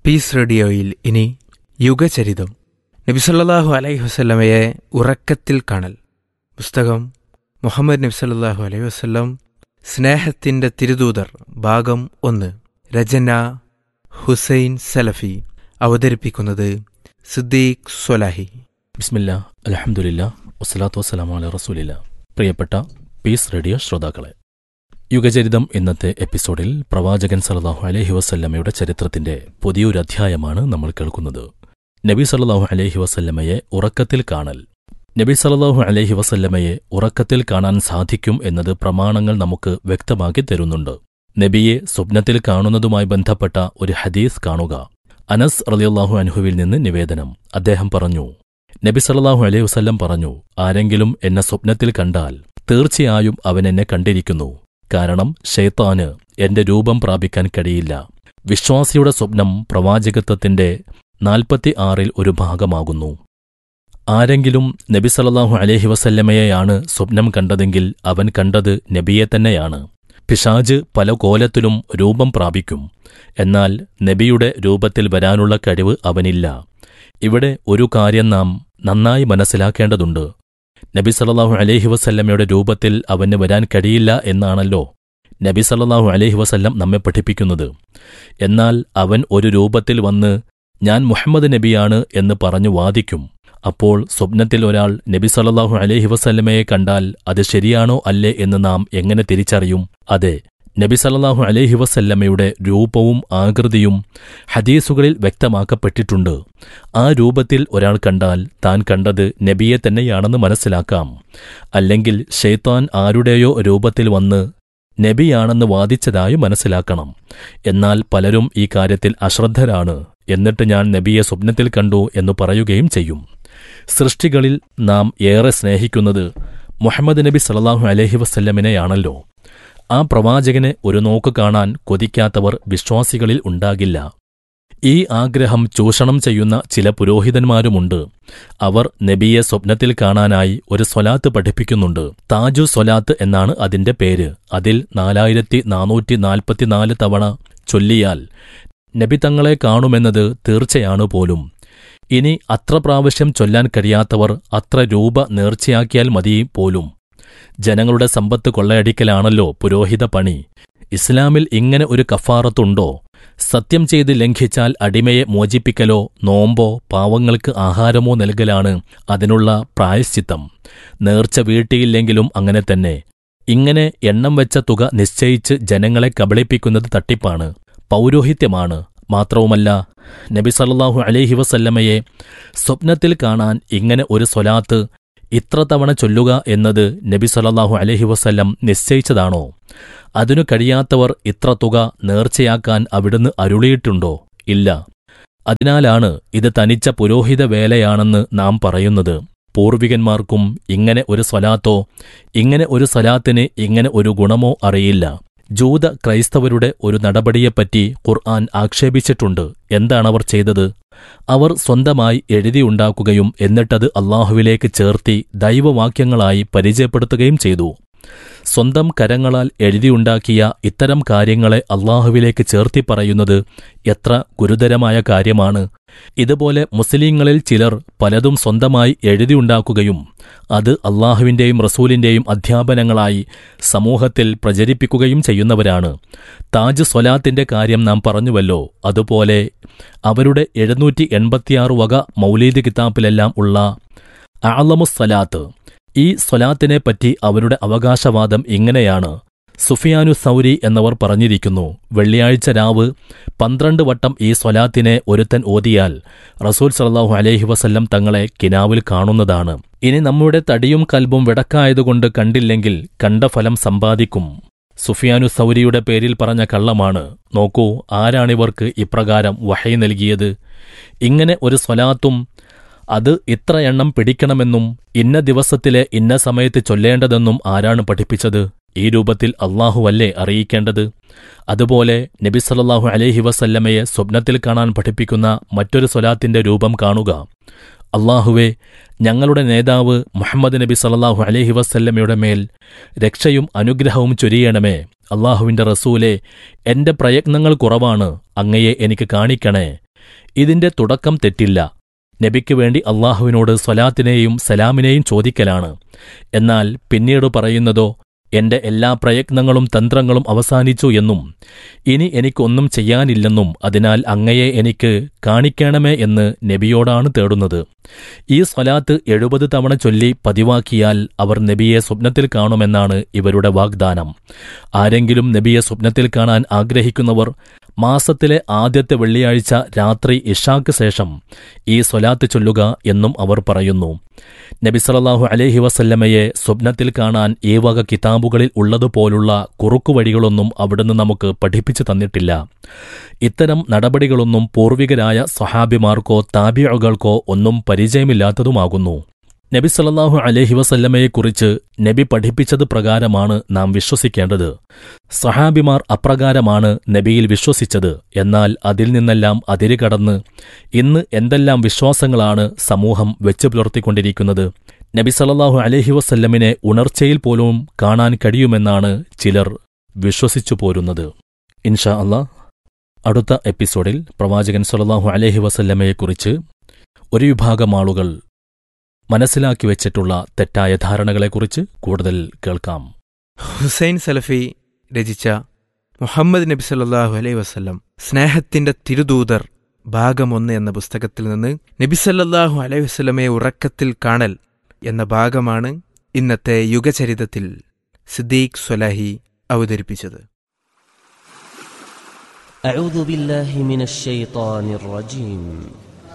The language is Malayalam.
പീസ് റേഡിയോയിൽ ഇനി യുഗചരിതം നബിസല്ലാഹു അലൈഹി വസ്ലമയെ ഉറക്കത്തിൽ കാണൽ പുസ്തകം മുഹമ്മദ് നബിസല്ലാഹു അലൈഹി വസ്ലം സ്നേഹത്തിന്റെ തിരുദൂതർ ഭാഗം ഒന്ന് രചന ഹുസൈൻ സലഫി അവതരിപ്പിക്കുന്നത് സിദ്ദീഖ് സ്വലാഹി ബിസ്മില്ല അലഹമുല്ല വസ്സലാത്തു വസ്സലാമു അല റസൂലില്ല പ്രിയപ്പെട്ട പീസ് റേഡിയോ ശ്രോതാക്കളെ യുഗചരിതം ഇന്നത്തെ എപ്പിസോഡിൽ പ്രവാചകൻ സല്ലല്ലാഹു അലൈഹി വസല്ലമയുടെ ചരിത്രത്തിന്റെ പുതിയൊരു അധ്യായമാണ് നമ്മൾ കേൾക്കുന്നത് നബി സല്ലല്ലാഹു അലൈഹി വസല്ലമയെ ഉറക്കത്തിൽ കാണൽ നബി സല്ലല്ലാഹു അലൈഹി വസല്ലമയെ ഉറക്കത്തിൽ കാണാൻ സാധിക്കും എന്നത് പ്രമാണങ്ങൾ നമുക്ക് വ്യക്തമാക്കി തരുന്നുണ്ട് നബിയെ സ്വപ്നത്തിൽ കാണുന്നതുമായി ബന്ധപ്പെട്ട ഒരു ഹദീസ് കാണുക അനസ് റളിയല്ലാഹു അൻഹുവിൽ നിന്ന് നിവേദനം അദ്ദേഹം പറഞ്ഞു നബി സല്ലല്ലാഹു അലൈഹി വസല്ലം പറഞ്ഞു ആരെങ്കിലും എന്നെ സ്വപ്നത്തിൽ കണ്ടാൽ തീർച്ചയായും അവൻ എന്നെ കണ്ടിരിക്കുന്നു കാരണം ഷെയ്ത്താന് എന്റെ രൂപം പ്രാപിക്കാൻ കഴിയില്ല വിശ്വാസിയുടെ സ്വപ്നം പ്രവാചകത്വത്തിന്റെ നാൽപ്പത്തി ആറിൽ ഒരു ഭാഗമാകുന്നു ആരെങ്കിലും നബി സല്ലല്ലാഹു അലൈഹി വസല്ലമയെയാണ് സ്വപ്നം കണ്ടതെങ്കിൽ അവൻ കണ്ടത് നബിയെ തന്നെയാണ് പിശാജ് പല കോലത്തിലും രൂപം പ്രാപിക്കും എന്നാൽ നബിയുടെ രൂപത്തിൽ വരാനുള്ള കഴിവ് അവനില്ല ഇവിടെ ഒരു കാര്യം നാം നന്നായി മനസ്സിലാക്കേണ്ടതുണ്ട് നബി സല്ലല്ലാഹു അലൈഹി വസല്ലമയുടെ രൂപത്തിൽ അവന് വരാൻ കഴിയില്ല എന്നാണല്ലോ നബി സല്ലല്ലാഹു അലൈഹി വസല്ലം നമ്മെ പഠിപ്പിക്കുന്നത് എന്നാൽ അവൻ ഒരു രൂപത്തിൽ വന്ന് ഞാൻ മുഹമ്മദ് നബിയാണ് എന്ന് പറഞ്ഞു വാദിക്കും അപ്പോൾ സ്വപ്നത്തിൽ ഒരാൾ നബി സല്ലല്ലാഹു അലൈഹി വസല്ലമയെ കണ്ടാൽ അത് ശരിയാണോ അല്ലേ എന്ന് നാം എങ്ങനെ തിരിച്ചറിയും അതെ നബി സല്ലല്ലാഹു അലൈഹി വസല്ലമയുടെ രൂപവും ആകൃതിയും ഹദീസുകളിൽ വ്യക്തമാക്കപ്പെട്ടിട്ടുണ്ട് ആ രൂപത്തിൽ ഒരാൾ കണ്ടാൽ താൻ കണ്ടത് നബിയെ തന്നെയാണെന്ന് മനസ്സിലാക്കാം അല്ലെങ്കിൽ ഷെയ്ത്താൻ ആരുടെയോ രൂപത്തിൽ വന്ന് നബിയാണെന്ന് വാദിച്ചതായി മനസ്സിലാക്കണം എന്നാൽ പലരും ഈ കാര്യത്തിൽ അശ്രദ്ധരാണ് എന്നിട്ട് ഞാൻ നബിയെ സ്വപ്നത്തിൽ കണ്ടു എന്ന് പറയുകയും ചെയ്യും സൃഷ്ടികളിൽ നാം ഏറെ സ്നേഹിക്കുന്നത് മുഹമ്മദ് നബി സല്ലല്ലാഹു അലൈഹി വസല്ലമിനെയാണല്ലോ ആ പ്രവാചകനെ ഒരു നോക്ക് കാണാൻ കൊതിക്കാത്തവർ വിശ്വാസികളിൽ ഉണ്ടാകില്ല ഈ ആഗ്രഹം ചൂഷണം ചെയ്യുന്ന ചില പുരോഹിതന്മാരുമുണ്ട് അവർ നബിയെ സ്വപ്നത്തിൽ കാണാനായി ഒരു സ്വലാത്ത് പഠിപ്പിക്കുന്നുണ്ട് താജു സ്വലാത്ത് എന്നാണ് അതിന്റെ പേര് അതിൽ നാലായിരത്തി നാനൂറ്റി നാൽപ്പത്തിനാല് തവണ ചൊല്ലിയാൽ നബി തങ്ങളെ കാണുമെന്നത് തീർച്ചയാണ് പോലും ഇനി അത്ര പ്രാവശ്യം ചൊല്ലാൻ കഴിയാത്തവർ അത്ര രൂപ നേർച്ചയാക്കിയാൽ മതി പോലും ജനങ്ങളുടെ സമ്പത്ത് കൊള്ളയടിക്കലാണല്ലോ പുരോഹിത പണി ഇസ്ലാമിൽ ഇങ്ങനെ ഒരു കഫാറത്തുണ്ടോ സത്യം ചെയ്ത് ലംഘിച്ചാൽ അടിമയെ മോചിപ്പിക്കലോ നോമ്പോ പാവങ്ങൾക്ക് ആഹാരമോ നൽകലാണ് അതിനുള്ള പ്രായശ്ചിത്തം നേർച്ച വീട്ടിയില്ലെങ്കിലും അങ്ങനെ തന്നെ ഇങ്ങനെ എണ്ണം വെച്ച തുക നിശ്ചയിച്ച് ജനങ്ങളെ കബളിപ്പിക്കുന്നത് തട്ടിപ്പാണ് പൗരോഹിത്യമാണ് മാത്രവുമല്ല നബി സല്ലല്ലാഹു അലൈഹി വസല്ലമയെ സ്വപ്നത്തിൽ കാണാൻ ഇങ്ങനെ ഒരു സ്വലാത്ത് ഇത്ര തവണ ചൊല്ലുക എന്നത് നബി സല്ലല്ലാഹു അലൈഹി വസല്ലം നിശ്ചയിച്ചതാണോ അതിനു കഴിയാത്തവർ ഇത്ര തുക നേർച്ചയാക്കാൻ അവിടുന്ന് അരുളിയിട്ടുണ്ടോ ഇല്ല അതിനാലാണ് ഇത് തനിച്ച പുരോഹിത വേലയാണെന്ന് നാം പറയുന്നത് പൂർവികന്മാർക്കും ഇങ്ങനെ ഒരു സ്വലാത്തോ ഇങ്ങനെ ഒരു സ്വലാത്തിന് ഇങ്ങനെ ഒരു ഗുണമോ അറിയില്ല ജൂത ക്രൈസ്തവരുടെ ഒരു നടപടിയെപ്പറ്റി ഖുർആൻ ആക്ഷേപിച്ചിട്ടുണ്ട് എന്താണവർ ചെയ്തത് അവർ സ്വന്തമായി എഴുതിയുണ്ടാക്കുകയും എന്നിട്ടത് അള്ളാഹുവിലേക്ക് ചേർത്തി ദൈവവാക്യങ്ങളായി പരിചയപ്പെടുത്തുകയും ചെയ്തു സ്വന്തം കരങ്ങളാൽ എഴുതിയുണ്ടാക്കിയ ഇത്തരം കാര്യങ്ങളെ അള്ളാഹുവിലേക്ക് ചേർത്തി പറയുന്നത് എത്ര ഗുരുതരമായ കാര്യമാണ് ഇതുപോലെ മുസ്ലിങ്ങളിൽ ചിലർ പലതും സ്വന്തമായി എഴുതിയുണ്ടാക്കുകയും അത് അള്ളാഹുവിന്റെയും റസൂലിന്റെയും അധ്യാപനങ്ങളായി സമൂഹത്തിൽ പ്രചരിപ്പിക്കുകയും ചെയ്യുന്നവരാണ് താജ് സ്വലാത്തിന്റെ കാര്യം നാം പറഞ്ഞുവല്ലോ അതുപോലെ അവരുടെ എഴുന്നൂറ്റി എൺപത്തിയാറ് വക മൗലീദ് കിതാബിലെല്ലാം ഉള്ള ആളമുസ്സലാത്ത് ഈ സ്വലാത്തിനെ പറ്റി അവരുടെ അവകാശവാദം ഇങ്ങനെയാണ് സുഫിയാനു സൗരി എന്നവർ പറഞ്ഞിരിക്കുന്നു വെള്ളിയാഴ്ച രാവ് പന്ത്രണ്ട് വട്ടം ഈ സ്വലാത്തിനെ ഒരുത്തൻ ഓതിയാൽ റസൂൽ സല്ലാഹു അലൈഹി വസല്ലം തങ്ങളെ കിനാവിൽ കാണുന്നതാണ് ഇനി നമ്മുടെ തടിയും കൽബും വിടക്കായതുകൊണ്ട് കണ്ടില്ലെങ്കിൽ കണ്ട ഫലം സമ്പാദിക്കും സുഫിയാനു സൗരിയുടെ പേരിൽ പറഞ്ഞ കള്ളമാണ് നോക്കൂ ആരാണിവർക്ക് ഇപ്രകാരം വഹൈ നൽകിയത് ഇങ്ങനെ ഒരു സ്വലാത്തും അത് ഇത്ര എണ്ണം പിടിക്കണമെന്നും ഇന്ന ദിവസത്തിലെ ഇന്ന സമയത്ത് ചൊല്ലേണ്ടതെന്നും ആരാണ് പഠിപ്പിച്ചത് ഈ രൂപത്തിൽ അള്ളാഹുവല്ലേ അറിയിക്കേണ്ടത് അതുപോലെ നബി സല്ലല്ലാഹു അലൈഹി വസല്ലമയെ സ്വപ്നത്തിൽ കാണാൻ പഠിപ്പിക്കുന്ന മറ്റൊരു സ്വലാത്തിന്റെ രൂപം കാണുക അള്ളാഹുവെ ഞങ്ങളുടെ നേതാവ് മുഹമ്മദ് നബി സല്ലല്ലാഹു അലൈഹി വസല്ലമയുടെ മേൽ രക്ഷയും അനുഗ്രഹവും ചൊരിയണമേ അള്ളാഹുവിന്റെ റസൂലെ എന്റെ പ്രയത്നങ്ങൾ കുറവാണ് അങ്ങയെ എനിക്ക് കാണിക്കണേ ഇതിന്റെ തുടക്കം തെറ്റില്ല നബിക്ക് വേണ്ടി അള്ളാഹുവിനോട് സ്വലാത്തിനെയും സലാമിനെയും ചോദിക്കലാണ് എന്നാൽ പിന്നീട് പറയുന്നതോ എന്റെ എല്ലാ പ്രയത്നങ്ങളും തന്ത്രങ്ങളും അവസാനിച്ചു എന്നും ഇനി എനിക്കൊന്നും ചെയ്യാനില്ലെന്നും അതിനാൽ അങ്ങയെ എനിക്ക് കാണിക്കണമേ എന്ന് നബിയോടാണ് തേടുന്നത് ഈ സ്വലാത്ത് എഴുപത് തവണ ചൊല്ലി പതിവാക്കിയാൽ അവർ നബിയെ സ്വപ്നത്തിൽ കാണുമെന്നാണ് ഇവരുടെ വാഗ്ദാനം ആരെങ്കിലും നബിയെ സ്വപ്നത്തിൽ കാണാൻ ആഗ്രഹിക്കുന്നവർ മാസത്തിലെ ആദ്യത്തെ വെള്ളിയാഴ്ച രാത്രി ഇഷാക്ക് ശേഷം ഈ സ്വലാത്ത് ചൊല്ലുക എന്നും അവർ പറയുന്നു നബി സല്ലല്ലാഹു അലൈഹി വസല്ലമയെ സ്വപ്നത്തിൽ കാണാൻ ഈ വക കിതാബുകളിൽ ഉള്ളതുപോലുള്ള കുറുക്കുവഴികളൊന്നും അവിടുന്ന് നമുക്ക് പഠിപ്പിച്ചു തന്നിട്ടില്ല ഇത്തരം നടപടികളൊന്നും പൂർവികരായ സ്വഹാബിമാർക്കോ താബിയകൾക്കോ ഒന്നും പരിചയമില്ലാത്തതുമാകുന്നു നബി സല്ലല്ലാഹു അലൈഹി വസല്ലമയെക്കുറിച്ച് നബി പഠിപ്പിച്ചത് പ്രകാരമാണ് നാം വിശ്വസിക്കേണ്ടത് സഹാബിമാർ അപ്രകാരമാണ് നബിയിൽ വിശ്വസിച്ചത് എന്നാൽ അതിൽ നിന്നെല്ലാം അതിരുകടന്ന് ഇന്ന് എന്തെല്ലാം വിശ്വാസങ്ങളാണ് സമൂഹം വെച്ചു പുലർത്തിക്കൊണ്ടിരിക്കുന്നത് നബി സല്ലല്ലാഹു അലൈഹി വസല്ലമിനെ ഉണർച്ചയിൽ പോലും കാണാൻ കഴിയുമെന്നാണ് ചിലർ വിശ്വസിച്ചു പോരുന്നത് ഇൻഷാ അള്ളാ അടുത്ത എപ്പിസോഡിൽ പ്രവാചകൻ സല്ലല്ലാഹു അലൈഹി വസല്ലമയെക്കുറിച്ച് ഒരു വിഭാഗം ആളുകൾ മനസ്സിലാക്കി വെച്ചിട്ടുള്ള തെറ്റായ ധാരണകളെക്കുറിച്ച് കൂടുതൽ കേൾക്കാം ഹുസൈൻ സലഫി രചിച്ച മുഹമ്മദ് നബി സല്ലല്ലാഹു അലൈഹി വസല്ലം സ്നേഹത്തിന്റെ തിരുദൂതർ ഭാഗം ഒന്ന് എന്ന പുസ്തകത്തിൽ നിന്ന് നബി സല്ലല്ലാഹു അലൈഹി വസല്ലമയെ ഉറക്കത്തിൽ കാണൽ എന്ന ഭാഗമാണ് ഇന്നത്തെ യുഗചരിതത്തിൽ സിദ്ദീഖ് സ്വലാഹി അവതരിപ്പിച്ചത് أعوذ بالله من الشيطان الرجيم